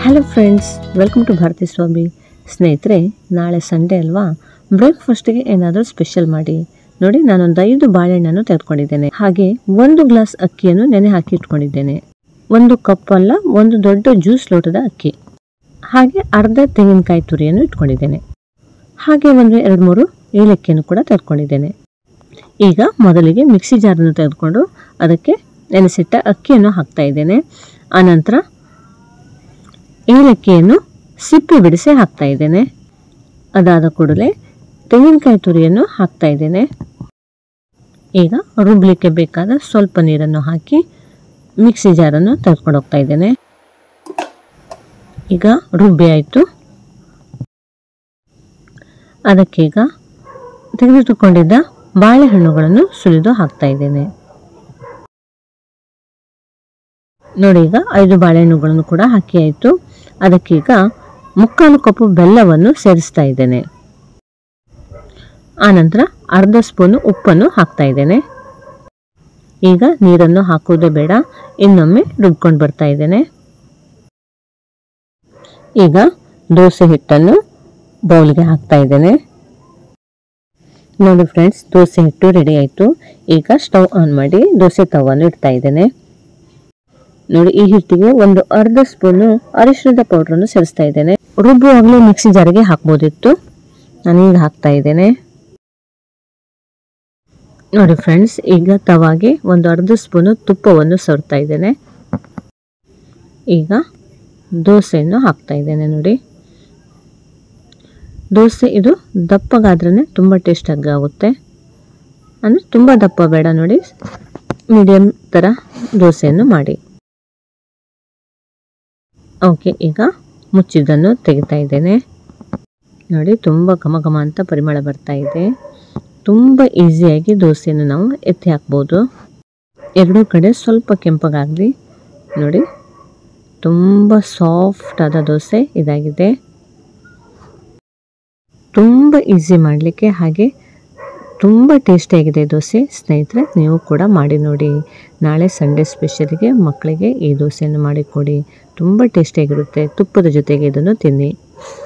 hello friends welcome to Bharathi Swamy ಸ್ನೇಹಿತರೆ ನಾಳೆ Sunday ಅಲ್ವಾ ಬ್ರೇಕ್ಫಾಸ್ಟ್ಗೆ ಏನಾದರೂ ಸ್ಪೆಷಲ್ ಮಾಡಿ ನೋಡಿ ನಾನೊಂದು ಐದು ಬಾಳೆಹಣ್ಣನ್ನು ತೆಗೆದುಕೊಂಡಿದ್ದೇನೆ ಹಾಗೆ ಒಂದು ಗ್ಲಾಸ್ ಅಕ್ಕಿಯನ್ನು ನೆನೆ ಹಾಕಿ ಇಟ್ಕೊಂಡಿದ್ದೇನೆ ಒಂದು ಕಪ್ ಅಲ್ಲ ಒಂದು ದೊಡ್ಡ ಜ್ಯೂಸ್ ಲೋಟದ ಅಕ್ಕಿ ಹಾಗೆ ಅರ್ಧ ತೆಂಗಿನಕಾಯಿ ತುರಿಯನ್ನು ಇಟ್ಕೊಂಡಿದ್ದೇನೆ ಹಾಗೆ ಒಂದು ಎರಡು ಮೂರು ಏಲಕ್ಕಿಯನ್ನು ಕೂಡ ತೆಗೆದುಕೊಂಡಿದ್ದೇನೆ ಈಗ ಮೊದಲಿಗೆ ಮಿಕ್ಸಿ ಜಾರನ್ನು ತೆಗೆದುಕೊಂಡು ಅದಕ್ಕೆ ನೆನೆಸಿಟ್ಟ ಅಕ್ಕಿಯನ್ನು ಹಾಕ್ತಾ ಇದ್ದೇನೆ ಆನಂತರ ಏಲಕ್ಕಿಯನ್ನು ಸಿಪ್ಪೆ ಬಿಡಿಸಿ ಹಾಕ್ತಾ ಇದ್ದೇನೆ ಅದಾದ ಕೂಡಲೇ ತೆಂಗಿನಕಾಯಿ ತುರಿಯನ್ನು ಹಾಕ್ತಾ ಇದ್ದೇನೆ ಈಗ ರುಬ್ಲಿಕ್ಕೆ ಬೇಕಾದ ಸ್ವಲ್ಪ ನೀರನ್ನು ಹಾಕಿ ಮಿಕ್ಸಿ ಜಾರನ್ನು ತೆಗೆದುಕೊಂಡು ಹೋಗ್ತಾ ಇದ್ದೇನೆ ಈಗ ರುಬ್ಬಿ ಆಯಿತು ಅದಕ್ಕೀಗ ತೆಗೆದಿಟ್ಟುಕೊಂಡಿದ್ದ ಬಾಳೆಹಣ್ಣುಗಳನ್ನು ಸುಲಿದು ಹಾಕ್ತಾ ಇದ್ದೇನೆ ನೋಡಿ ಈಗ ಐದು ಬಾಳೆಹಣ್ಣುಗಳನ್ನು ಕೂಡ ಹಾಕಿ ಆಯಿತು ಅದಕ್ಕೀಗ ಮುಕ್ಕಾಲು ಕಪ್ಪು ಬೆಲ್ಲವನ್ನು ಸೇರಿಸ್ತಾ ಇದ್ದೇನೆ ಆನಂತರ ಅರ್ಧ ಸ್ಪೂನು ಉಪ್ಪನ್ನು ಹಾಕ್ತಾ ಇದ್ದೇನೆ ಈಗ ನೀರನ್ನು ಹಾಕುವುದೇ ಬೇಡ ಇನ್ನೊಮ್ಮೆ ರುಬ್ಕೊಂಡು ಬರ್ತಾ ಇದ್ದೇನೆ ಈಗ ದೋಸೆ ಹಿಟ್ಟನ್ನು ಬೌಲ್ಗೆ ಹಾಕ್ತಾ ಇದ್ದೇನೆ ನೋಡಿ ಫ್ರೆಂಡ್ಸ್ ದೋಸೆ ಹಿಟ್ಟು ರೆಡಿ ಆಯಿತು ಈಗ ಸ್ಟವ್ ಆನ್ ಮಾಡಿ ದೋಸೆ ತವನ್ನು ಇಡ್ತಾ ಇದ್ದೇನೆ ನೋಡಿ ಈ ಹಿಟ್ಟಿಗೆ ಒಂದು ಅರ್ಧ ಸ್ಪೂನು ಅರಿಶಿಣದ ಪೌಡ್ರನ್ನು ಸೇರಿಸ್ತಾ ಇದ್ದೇನೆ ರುಬ್ಬುವಾಗಲೇ ಮಿಕ್ಸಿ ಜಾರಿಗೆ ಹಾಕ್ಬೋದಿತ್ತು ನಾನೀಗ ಹಾಕ್ತಾ ಇದ್ದೇನೆ ನೋಡಿ ಫ್ರೆಂಡ್ಸ್ ಈಗ ತವಾಗೆ ಒಂದು ಅರ್ಧ ಸ್ಪೂನು ತುಪ್ಪವನ್ನು ಸವರ್ತಾ ಇದ್ದೇನೆ ಈಗ ದೋಸೆಯನ್ನು ಹಾಕ್ತಾ ಇದ್ದೇನೆ ನೋಡಿ ದೋಸೆ ಇದು ದಪ್ಪಗಾದ್ರೇ ತುಂಬ ಟೇಸ್ಟಾಗಿ ಆಗುತ್ತೆ ಅಂದರೆ ತುಂಬ ದಪ್ಪ ಬೇಡ ನೋಡಿ ಮೀಡಿಯಮ್ ಥರ ದೋಸೆಯನ್ನು ಮಾಡಿ ಓಕೆ ಈಗ ಮುಚ್ಚಿದ್ದನ್ನು ತೆಗಿತಾ ಇದ್ದೇನೆ ನೋಡಿ ತುಂಬ ಘಮ ಘಮ ಅಂತ ಪರಿಮಳ ಬರ್ತಾ ಇದೆ ತುಂಬ ಈಸಿಯಾಗಿ ದೋಸೆಯನ್ನು ನಾವು ಎತ್ತಿ ಹಾಕ್ಬೋದು ಎರಡೂ ಕಡೆ ಸ್ವಲ್ಪ ಕೆಂಪಗಾಗಲಿ ನೋಡಿ ತುಂಬ ಸಾಫ್ಟ್ ಆದ ದೋಸೆ ಇದಾಗಿದೆ ತುಂಬ ಈಸಿ ಮಾಡಲಿಕ್ಕೆ ಹಾಗೆ ತುಂಬ ಟೇಸ್ಟಿಯಾಗಿದೆ ದೋಸೆ ಸ್ನೇಹಿತರೆ ನೀವು ಕೂಡ ಮಾಡಿ ನೋಡಿ ನಾಳೆ ಸಂಡೇ ಸ್ಪೆಷಲಿಗೆ ಮಕ್ಕಳಿಗೆ ಈ ದೋಸೆಯನ್ನು ಮಾಡಿಕೊಡಿ ತುಂಬ ಟೇಸ್ಟಿಯಾಗಿರುತ್ತೆ ತುಪ್ಪದ ಜೊತೆಗೆ ಇದನ್ನು ತಿನ್ನಿ